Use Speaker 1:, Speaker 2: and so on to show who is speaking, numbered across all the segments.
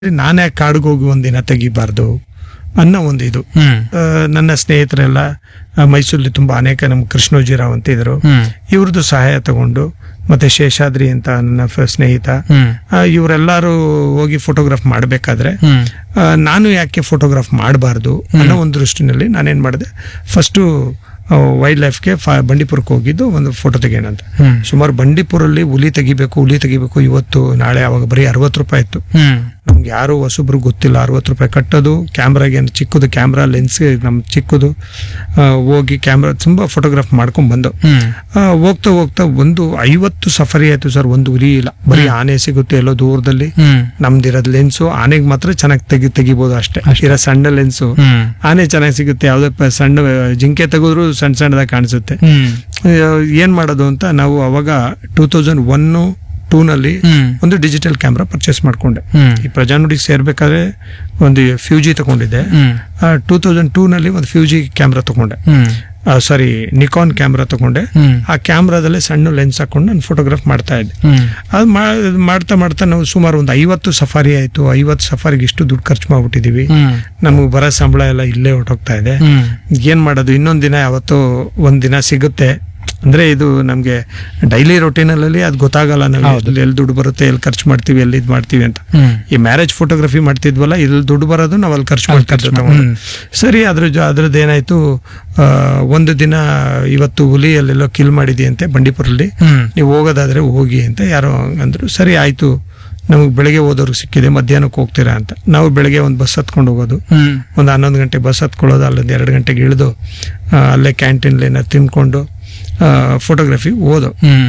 Speaker 1: ನಾನೇ ಕಾಡಿಗೆ ಹೋಗಿ ಒಂದಿನ ತೆಗಿಬಾರ್ದು ಅನ್ನೋ ಒಂದು ಇದು
Speaker 2: ಹ್ಮ್
Speaker 1: ಆ, ನನ್ನ ಸ್ನೇಹಿತರೆಲ್ಲ ಆ, ಮೈಸೂರಲ್ಲಿ ತುಂಬಾ ಅನೇಕ ನಮ್ಮ ಕೃಷ್ಣೋಜಿರಾವ್ ಅಂತ ಇದ್ರು
Speaker 2: ಹ್ಮ್
Speaker 1: ಇವ್ರದ್ದು ಸಹಾಯ ತಗೊಂಡು ಮತ್ತೆ ಶೇಷಾದ್ರಿ ಅಂತ ನನ್ನ ಫ- ಸ್ನೇಹಿತ
Speaker 2: ಹ್ಮ್
Speaker 1: ಆ, ಇವರೆಲ್ಲರೂ ಹೋಗಿ ಫೋಟೋಗ್ರಾಫ್ ಮಾಡಬೇಕಾದ್ರೆ
Speaker 2: ಹ್ಮ್
Speaker 1: ನಾನು ಯಾಕೆ ಫೋಟೋಗ್ರಾಫ್ ಮಾಡಬಾರ್ದು ಅನ್ನೋ ಒಂದು ದೃಷ್ಟಿನಲ್ಲಿ ನಾನೇನ್ ಮಾಡಿದೆ ಫಸ್ಟು ವೈಲ್ಡ್ ಲೈಫ್ಗೆ ಬಂಡೀಪುರಕ್ಕೆ ಹೋಗಿದ್ದು ಒಂದು ಫೋಟೋ ತೆಗೆಯೋಣ ಅಂತ
Speaker 2: ಹ್ಮ್
Speaker 1: ಸುಮಾರು ಬಂಡೀಪುರಲ್ಲಿ ಹುಲಿ ತೆಗಿಬೇಕು ಹುಲಿ ತೆಗಿಬೇಕು ಇವತ್ತು ನಾಳೆ ಅವಾಗ ಬರೀ ಅರವತ್ತು ರೂಪಾಯಿ ಇತ್ತು
Speaker 2: ಹ್ಮ್
Speaker 1: ನಮ್ಗೆ ಯಾರು ಹೊಸಬ್ರು ಗೊತ್ತಿಲ್ಲ ಅರವತ್ತು ರೂಪಾಯಿ ಕಟ್ಟೋದು ಕ್ಯಾಮ್ರಾಗೆ ಏನು ಚಿಕ್ಕದು ಕ್ಯಾಮ್ರಾ ಲೆನ್ಸ್ ನಮ್ ಚಿಕ್ಕದು ಆ, ಹೋಗಿ ಕ್ಯಾಮ್ರಾ ತುಂಬಾ ಫೋಟೋಗ್ರಾಫ್ ಮಾಡ್ಕೊಂಡ್ ಬಂದು
Speaker 2: ಹ್ಮ್
Speaker 1: ಆ, ಹೋಗ್ತಾ ಹೋಗ್ತಾ ಒಂದು ಐವತ್ತು ಸಫರಿ ಆಯ್ತು ಸರ್ ಒಂದು ಹುಲಿ ಇಲ್ಲ ಬರೀ ಆನೆ ಸಿಗುತ್ತೆ ಎಲ್ಲೋ ದೂರದಲ್ಲಿ
Speaker 2: ಹ್ಮ್
Speaker 1: ನಮ್ದಿರೋದ್ ಲೆನ್ಸು ಆನೆಗೆ ಮಾತ್ರ ಚೆನ್ನಾಗಿ ತೆಗಿ ತೆಗಿಬೋದು ಅಷ್ಟೇ ಇರೋ ಸಣ್ಣ ಲೆನ್ಸು
Speaker 2: ಹ್ಮ್
Speaker 1: ಆನೆ ಚೆನ್ನಾಗಿ ಸಿಗುತ್ತೆ ಯಾವುದೇ ಪ- ಸಣ್ಣ ಜಿಂಕೆ ತೆಗೆದ್ರು ಸಣ್ಣ ಸಣ್ಣದಾಗಿ ಕಾಣಿಸುತ್ತೆ
Speaker 2: ಹ್ಮ್
Speaker 1: ಆ, ಏನ್ ಮಾಡೋದು ಅಂತ ನಾವು ಅವಾಗ ಟೂ ತೌಸಂಡ್ ಒನ್ ಟೂ ನಲ್ಲಿ
Speaker 2: ಹ್ಮ್
Speaker 1: ಒಂದು ಡಿಜಿಟಲ್ ಕ್ಯಾಮ್ರಾ ಪರ್ಚೇಸ್ ಮಾಡ್ಕೊಂಡೆ
Speaker 2: ಹ್ಮ್
Speaker 1: ಈ ಪ್ರಜಾನುಡಿಗೆ ಸೇರ್ಬೇಕಾದ್ರೆ ಒಂದು ಫ್ಯೂಜಿ ತಗೊಂಡಿದ್ದೆ
Speaker 2: ಹ್ಮ್
Speaker 1: ಟೂ ತೌಸಂಡ್ ಟೂ ನಲ್ಲಿ ಒಂದು ಫ್ಯೂಜಿ ಕ್ಯಾಮ್ರಾ ತಗೊಂಡೆ
Speaker 2: ಹ್ಮ್
Speaker 1: ಸಾರಿ ನಿಕಾನ್ ಕ್ಯಾಮ್ರಾ ತಗೊಂಡೆ
Speaker 2: ಹ್ಮ್
Speaker 1: ಆ ಕ್ಯಾಮ್ರಾದಲ್ಲೇ ಸಣ್ಣ ಲೆನ್ಸ್ ಹಾಕೊಂಡು ನಾನು ಫೋಟೋಗ್ರಾಫ್ ಮಾಡ್ತಾ ಇದ್ದೆ
Speaker 2: ಹ್ಮ್
Speaker 1: ಅದು ಮಾಡ್ತಾ ಮಾಡ್ತಾ ನಾವು ಸುಮಾರು ಒಂದು ಐವತ್ತು ಸಫಾರಿ ಆಯ್ತು ಐವತ್ತು ಸಫಾರಿಗೆ ಇಷ್ಟು ದುಡ್ಡು ಖರ್ಚು ಮಾಡ್ಬಿಟ್ಟಿದೀವಿ
Speaker 2: ಹ್ಮ್
Speaker 1: ನಮಗೆ ಬರೋ ಸಂಬಳ ಎಲ್ಲ ಇಲ್ಲೇ ಹೊರಟೋಗ್ತಾ ಇದೆ
Speaker 2: ಹ್ಮ್
Speaker 1: ಏನ್ ಮಾಡೋದು ಇನ್ನೊಂದ್ ದಿನ ಯಾವತ್ತೋ ಒಂದ್ ದಿನ ಸಿಗುತ್ತೆ ಅಂದ್ರೆ ಇದು ನಮ್ಗೆ ಡೈಲಿ ರೊಟೀನಲ್ಲಿ ಅದು ಗೊತ್ತಾಗಲ್ಲ ನಾವು ಎಲ್ಲಿ ಎಲ್ಲಿ ದುಡ್ಡು ಬರುತ್ತೆ ಎಲ್ಲಿ ಖರ್ಚು ಮಾಡ್ತೀವಿ ಎಲ್ಲಿ ಇದು ಮಾಡ್ತೀವಿ ಅಂತ
Speaker 2: ಹ್ಮ್
Speaker 1: ಈ ಮ್ಯಾರೇಜ್ ಫೋಟೋಗ್ರಫಿ ಮಾಡ್ತಿದ್ವಲ್ಲ ಇಲ್ಲಿ ದುಡ್ಡು ಬರೋದು ನಾವು ಅಲ್ಲಿ ಖರ್ಚು
Speaker 2: ಅಲ್ಲಿ
Speaker 1: ಮಾಡ್ತಾ
Speaker 2: ಖರ್ಚು
Speaker 1: ಇದ್ವಿ
Speaker 2: ಮಾಡ್-
Speaker 1: ತಗೊಂಡು. ಸರಿ ಅದ್ರ ಜೊ- ಅದ್ರದ್ದು ಏನಾಯ್ತು ಆ, ಒಂದು ದಿನ ಇವತ್ತು ಹುಲಿ ಅಲ್ಲೆಲ್ಲೋ ಕಿಲ್ ಮಾಡಿದೆಯಂತೆ ಬಂಡೀಪುರಲ್ಲಿ
Speaker 2: ಹ್ಮ್
Speaker 1: ನೀವು ಹೋಗೋದಾದ್ರೆ ಹೋಗಿ ಅಂತ ಯಾರೋ ಅಂದ್ರು ಸರಿ ಆಯ್ತು ನಮಗೆ ಬೆಳಗ್ಗೆ ಹೋದವ್ರಿಗೆ ಸಿಕ್ಕಿದೆ ಮಧ್ಯಾಹ್ನಕ್ಕೆ ಹೋಗ್ತೀರಾ ಅಂತ ನಾವು ಬೆಳಗ್ಗೆ ಒಂದು ಬಸ್ ಹತ್ಕೊಂಡು ಹೋಗೋದು
Speaker 2: ಹ್ಮ್
Speaker 1: ಒಂದು ಹನ್ನೊಂದು ಗಂಟೆ ಬಸ್ ಹತ್ಕೊಳ್ಳೋದು ಅಲ್ಲೊಂದು ಎರಡು ಗಂಟೆಗೆ ಇಳಿದು ಆ, ಅಲ್ಲೇ ಕ್ಯಾಂಟೀನ್ಲಿ ಏನಾರು ತಿನ್ಕೊಂಡು ಫೋಟೋಗ್ರಫಿ ಓದೋ
Speaker 2: ಹ್ಮ್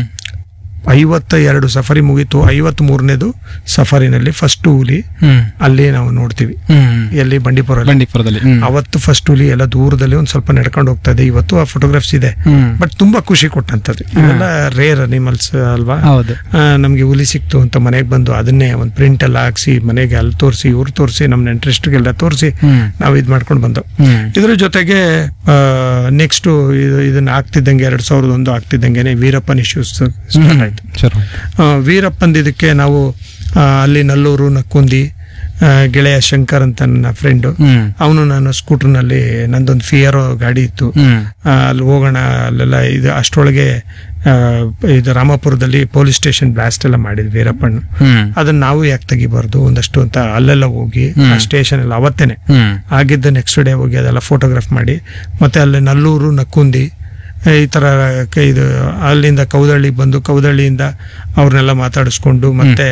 Speaker 1: ಐವತ್ತ ಎರಡು ಸಫಾರಿ ಮುಗೀತು ಐವತ್ತ್ ಮೂರನೇದು ಸಫಾರಿನಲ್ಲಿ ಫಸ್ಟ್ ಹುಲಿ
Speaker 2: ಹ್ಮ್
Speaker 1: ಅಲ್ಲಿ ನಾವು ನೋಡ್ತೀವಿ
Speaker 2: ಹ್ಮ್
Speaker 1: ಎಲ್ಲಿ ಬಂಡೀಪುರ
Speaker 2: ಬಂಡೀಪುರದಲ್ಲಿ ಹ್ಮ್
Speaker 1: ಅವತ್ತು ಫಸ್ಟ್ ಹುಲಿ ಎಲ್ಲ ದೂರದಲ್ಲಿ ಒಂದು ಸ್ವಲ್ಪ ನಡ್ಕೊಂಡು ಹೋಗ್ತಾ ಇದೆ ಇವತ್ತು ಆ ಫೋಟೋಗ್ರಾಫ್ಸ್ ಇದೆ
Speaker 2: ಹ್ಮ್
Speaker 1: ಬಟ್ ತುಂಬಾ ಖುಷಿ ಕೊಟ್ಟಂತದ್ದು ಇವೆಲ್ಲ ರೇರ್ ಅನಿಮಲ್ಸ್ ಅಲ್ವಾ
Speaker 2: ಹೌದು
Speaker 1: ಆ, ನಮ್ಗೆ ಹುಲಿ ಸಿಕ್ತು ಅಂತ ಮನೆಗೆ ಬಂದು ಅದನ್ನೇ ಒಂದು ಪ್ರಿಂಟ್ ಎಲ್ಲ ಹಾಕ್ಸಿ ಮನೆಗೆ ಅಲ್ಲಿ ತೋರಿಸಿ ಇವ್ರು ತೋರಿಸಿ ನಮ್ಮ ನೆಂಟ್ರಿಸ್ಟ್ಗೆಲ್ಲ ತೋರಿಸಿ
Speaker 2: ಹ್ಮ್
Speaker 1: ನಾವು ಇದು ಮಾಡ್ಕೊಂಡು ಬಂದು
Speaker 2: ಹ್ಮ್
Speaker 1: ಇದ್ರ ಜೊತೆಗೆ ನೆಕ್ಸ್ಟ್ ಇದನ್ನ ಆಗ್ತಿದ್ದಂಗೆ ಎರಡ್ ಸಾವಿರದ ಒಂದು ಆಗ್ತಿದ್ದಂಗೆನೆ ವೀರಪ್ಪನ್ ಇಶ್ಯೂಸ್ ಸ್ಟಾರ್ಟ್ ಆಯ್ತು
Speaker 2: ಶುರು
Speaker 1: ಆ, ವೀರಪ್ಪಂದ್ ಇದಕ್ಕೆ ನಾವು ಆ, ಅಲ್ಲಿ ನಲ್ಲೂರು ನಕ್ಕುಂದಿ ಆ, ಗೆಳೆಯ ಶಂಕರ್ ಅಂತ ನನ್ನ ಫ್ರೆಂಡು
Speaker 2: ಹ್ಮ್
Speaker 1: ಅವನು ನಾನು ಸ್ಕೂಟರ್ನಲ್ಲಿ ನಂದೊಂದು ಫಿಯರೋ ಗಾಡಿ ಇತ್ತು
Speaker 2: ಹ್ಮ್
Speaker 1: ಆ, ಅಲ್ಲಿ ಹೋಗೋಣ ಅಲ್ಲೆಲ್ಲ ಇದು ಅಷ್ಟರೊಳಗೆ ಆ, ಇದು ರಾಮಪುರದಲ್ಲಿ ಪೊಲೀಸ್ ಸ್ಟೇಷನ್ ಬ್ಲಾಸ್ಟ್ ಎಲ್ಲ ಮಾಡಿದ್ವಿ ವೀರಪ್ಪಣ್ಣ
Speaker 2: ಹ್ಮ್
Speaker 1: ಅದನ್ನ ನಾವು ಯಾಕೆ ತೆಗಿಬಾರ್ದು ಒಂದಷ್ಟು ಅಂತ ಅಲ್ಲೆಲ್ಲ ಹೋಗಿ ಆ ಸ್ಟೇಷನ್ ಎಲ್ಲ ಅವತ್ತೇನೆ
Speaker 2: ಹ್ಮ್
Speaker 1: ಆಗಿದ್ದ ನೆಕ್ಸ್ಟ್ ಡೇ ಹೋಗಿ ಅದೆಲ್ಲ ಫೋಟೋಗ್ರಾಫ್ ಮಾಡಿ ಮತ್ತೆ ಅಲ್ಲಿ ನಲ್ಲೂರು ನಕ್ಕುಂದಿ ಈ ತರ ಕ- ಇದು ಅಲ್ಲಿಂದ ಕೌದಳ್ಳಿಗೆ ಬಂದು ಕೌದಳ್ಳಿಯಿಂದ ಅವ್ರನ್ನೆಲ್ಲ ಮಾತಾಡಿಸ್ಕೊಂಡು ಮತ್ತೆ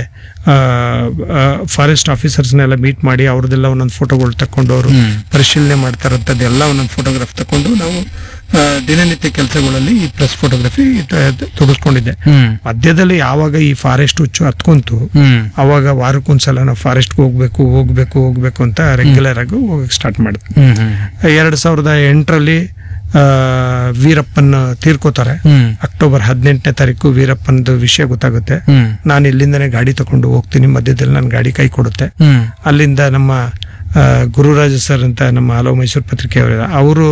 Speaker 1: ಫಾರೆಸ್ಟ್ ಆಫೀಸರ್ಸ್ನೆಲ್ಲ ಮೀಟ್ ಮಾಡಿ ಅವ್ರದ್ದೆಲ್ಲ ಒಂದೊಂದು ಫೋಟೋಗಳು ತಕೊಂಡು ಅವರು
Speaker 2: ಹ್ಮ್.
Speaker 1: ಪರಿಶೀಲನೆ ಮಾಡ್ತಾರಂಥದ್ದು ಎಲ್ಲ ಒಂದೊಂದು ಫೋಟೋಗ್ರಾಫ್ ತಕೊಂಡು ನಾವು ಆ, ದಿನನಿತ್ಯ ಕೆಲಸಗಳಲ್ಲಿ ಈ ಪ್ರೆಸ್ ಫೋಟೋಗ್ರಫಿ ತೊಡಸ್ಕೊಂಡಿದ್ದೆ
Speaker 2: ಹ್ಮ್
Speaker 1: ಮಧ್ಯದಲ್ಲಿ ಯಾವಾಗ ಈ ಫಾರೆಸ್ಟ್ ಹುಚ್ಚು ಹತ್ಕೊಂತು
Speaker 2: ಹ್ಮ್
Speaker 1: ಅವಾಗ ವಾರಕ್ಕೊಂದ್ಸಲ ನಾವು ಫಾರೆಸ್ಟ್ಗೆ ಹೋಗ್ಬೇಕು ಹೋಗ್ಬೇಕು ಹೋಗ್ಬೇಕು ಅಂತ ರೆಗ್ಯುಲರ್ ಆಗಿ ಹೋಗಕ್ಕೆ ಸ್ಟಾರ್ಟ್ ಮಾಡಿದೆ
Speaker 2: ಹ್ಮ್ ಹ್ಮ್
Speaker 1: ಎರಡ್ ಸಾವಿರದ ಎಂಟರಲ್ಲಿ ವೀರಪ್ಪನ್ ತೀರ್ಕೋತಾರೆ
Speaker 2: ಹ್ಮ್
Speaker 1: ಅಕ್ಟೋಬರ್ ಹದಿನೆಂಟನೇ ತಾರೀಕು ವೀರಪ್ಪನ್ದು ವಿಷಯ ಗೊತ್ತಾಗುತ್ತೆ
Speaker 2: ಹ್ಮ್
Speaker 1: ನಾನು ಇಲ್ಲಿಂದನೇ ಗಾಡಿ ತಕೊಂಡು ಹೋಗ್ತೀನಿ ಮಧ್ಯದಲ್ಲಿ ನನ್ನ ಗಾಡಿ ಕೈ ಕೊಡುತ್ತೆ
Speaker 2: ಹ್ಮ್
Speaker 1: ಅಲ್ಲಿಂದ ನಮ್ಮ ಆ, ಗುರುರಾಜ ಸರ್ ಅಂತ ನಮ್ಮ ಹಲವು ಮೈಸೂರು ಪತ್ರಿಕೆಯವರ ಅವರು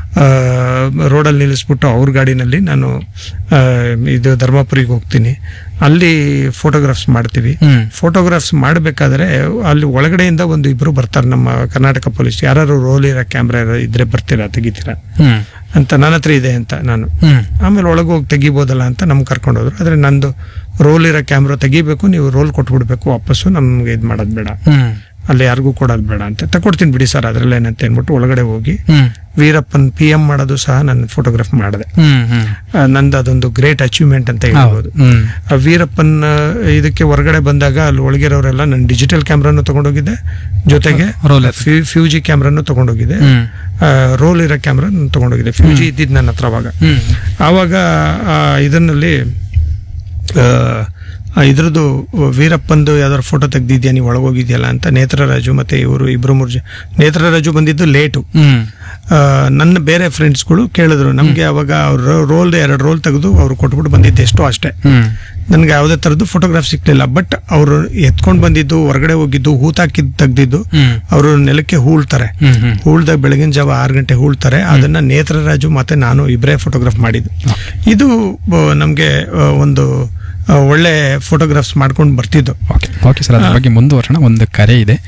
Speaker 1: ರೋಡಲ್ಲಿ ನಿಲ್ಲಿಸ್ಬಿಟ್ಟು ಅವ್ರ ಗಾಡಿನಲ್ಲಿ ನಾನು ಆ, ಇದು ಧರ್ಮಪುರಿಗೆ ಹೋಗ್ತೀನಿ ಅಲ್ಲಿ ಫೋಟೋಗ್ರಾಫ್ಸ್ ಮಾಡ್ತೀವಿ
Speaker 2: ಹ್ಮ್
Speaker 1: ಫೋಟೋಗ್ರಾಫ್ಸ್ ಮಾಡಬೇಕಾದ್ರೆ ಅಲ್ಲಿ ಒಳಗಡೆಯಿಂದ ಒಂದು ಇಬ್ರು ಬರ್ತಾರೆ ನಮ್ಮ ಕರ್ನಾಟಕ ಪೊಲೀಸ್ ಯಾರು ರೋಲ್ ಇರೋ ಕ್ಯಾಮ್ರಾ ಇದ್ರೆ ಬರ್ತೀರಾ ತೆಗಿತೀರಾ
Speaker 2: ಹ್ಮ್
Speaker 1: ಅಂತ ನನ್ನ ಹತ್ರ ಇದೆ ಅಂತ ನಾನು
Speaker 2: ಹ್ಮ್
Speaker 1: ಆಮೇಲೆ ಒಳಗೆ ಹೋಗಿ ತೆಗಿಬೋದಲ್ಲ ಅಂತ ನಮ್ಗೆ ಕರ್ಕೊಂಡು ಹೋದ್ರು ಆದ್ರೆ ನಂದು ರೋಲ್ ಇರೋ ಕ್ಯಾಮ್ರಾ ತೆಗಿಬೇಕು ನೀವು ರೋಲ್ ಕೊಟ್ಬಿಡ್ಬೇಕು ವಾಪಸ್ಸು ನಮ್ಗೆ ಇದು ಮಾಡೋದು ಬೇಡ
Speaker 2: ಹ್ಮ್
Speaker 1: ಅಲ್ಲಿ ಯಾರಿಗೂ ಕೊಡೋದು ಬೇಡ ಅಂತ ತಕೊಡ್ತೀನಿ ಬಿಡಿ ಸರ್ ಅದ್ರಲ್ಲಿ ಏನಂತ ಅಂದ್ಬಿಟ್ಟು ಒಳಗಡೆ ಹೋಗಿ
Speaker 2: ಹ್ಮ್
Speaker 1: ವೀರಪ್ಪನ್ ಪಿ ಎಂ ಮಾಡೋದು ಸಹ ನಾನು ಫೋಟೋಗ್ರಾಫ್ ಮಾಡಿದೆ
Speaker 2: ಹ್ಮ್ ಹ್ಮ್
Speaker 1: ಆ, ನಂದು ಅದೊಂದು ಗ್ರೇಟ್ ಅಚೀವ್ಮೆಂಟ್ ಅಂತ ಹೇಳ್ಬೋದು
Speaker 2: ಹ್ಮ್
Speaker 1: ಆ ವೀರಪ್ಪನ್ ಆ, ಇದಕ್ಕೆ ಹೊರಗಡೆ ಬಂದಾಗ ಅಲ್ಲಿ ಒಳಗಿರೋರೆಲ್ಲ ನಾನು ಡಿಜಿಟಲ್ ಕ್ಯಾಮ್ರಾನು ತಗೊಂಡೋಗಿದ್ದೆ ಜೊತೆಗೆ
Speaker 2: Roller.
Speaker 1: ಫ್ಯೂ- ಫ್ಯೂಜಿ ಕ್ಯಾಮ್ರಾನು ತಗೊಂಡೋಗಿದ್ದೆ
Speaker 2: ಹ್ಮ್
Speaker 1: ಆ, ರೋಲ್ ಇರೋ ಕ್ಯಾಮ್ರಾ ತಗೊಂಡೋಗಿದ್ದೆ ಫ್ಯೂಜಿ ಇದ್ದಿದ್ದು ನನ್ನ ಹತ್ರ ಅವಾಗ
Speaker 2: ಹ್ಮ್
Speaker 1: ಆವಾಗ ಆ, ಇದನ್ನಲ್ಲಿ ಆ, ಆ, ಇದ್ರದ್ದು ವೀರಪ್ಪಂದು ಯಾವ್ದಾದ್ರು ಫೋಟೋ ತೆಗ್ದಿದ್ಯಾ ನೀವು ಒಳಗೋಗಿದ್ಯಲ್ಲ ಅಂತ ನೇತ್ರರಾಜು ಮತ್ತೆ ಇವರು ಇಬ್ರು ಮೂರು ಜನ ನೇತ್ರರಾಜು ಬಂದಿದ್ದು ಲೇಟು
Speaker 2: ಹ್ಮ್
Speaker 1: ಆ, ನನ್ನ ಬೇರೆ ಫ್ರೆಂಡ್ಸ್ಗಳು ಕೇಳಿದ್ರು ನಮಗೆ ಅವಾಗ ಅವ್ರ ರೋಲ್ ಎರಡು ರೋಲ್ ತೆಗೆದು ಅವ್ರು ಕೊಟ್ಬಿಟ್ಟು ಬಂದಿದ್ದು ಎಷ್ಟೋ ಅಷ್ಟೇ
Speaker 2: ಹ್ಮ್
Speaker 1: ನನಗೆ ಯಾವುದೇ ಥರದ್ದು ಫೋಟೋಗ್ರಾಫ್ ಸಿಕ್ಲಿಲ್ಲ ಬಟ್ ಅವರು ಎತ್ಕೊಂಡು ಬಂದಿದ್ದು ಹೊರಗಡೆ ಹೋಗಿದ್ದು ಹೂತಾಕಿದ್ದು ತೆಗ್ದಿದ್ದು
Speaker 2: ಹ್ಮ್
Speaker 1: ಅವರು ನೆಲಕ್ಕೆ ಹೂಳ್ತಾರೆ
Speaker 2: ಹ್ಮ್ ಹ್ಮ್
Speaker 1: ಹೂಳ್ದಾಗ ಬೆಳಗಿನ ಜಾವ ಆರು ಗಂಟೆ ಹೂಳ್ತಾರೆ ಅದನ್ನ ನೇತ್ರರಾಜು ಮತ್ತೆ ನಾನು ಇಬ್ಬರೇ ಫೋಟೋಗ್ರಾಫ್ ಮಾಡಿದ್ದು ಇದು ಬ- ನಮ್ಗೆ ಆ, ಒಂದು ಆ, ಒಳ್ಳೆ ಫೋಟೋಗ್ರಾಫ್ಸ್ ಮಾಡ್ಕೊಂಡು ಬರ್ತಿದ್ದು
Speaker 2: ಓಕೆ ಓಕೆ ಸರ್ ಅದ್ರ ಬಗ್ಗೆ ಮುಂದುವರೋಣ ಒಂದು ಕರೆ ಇದೆ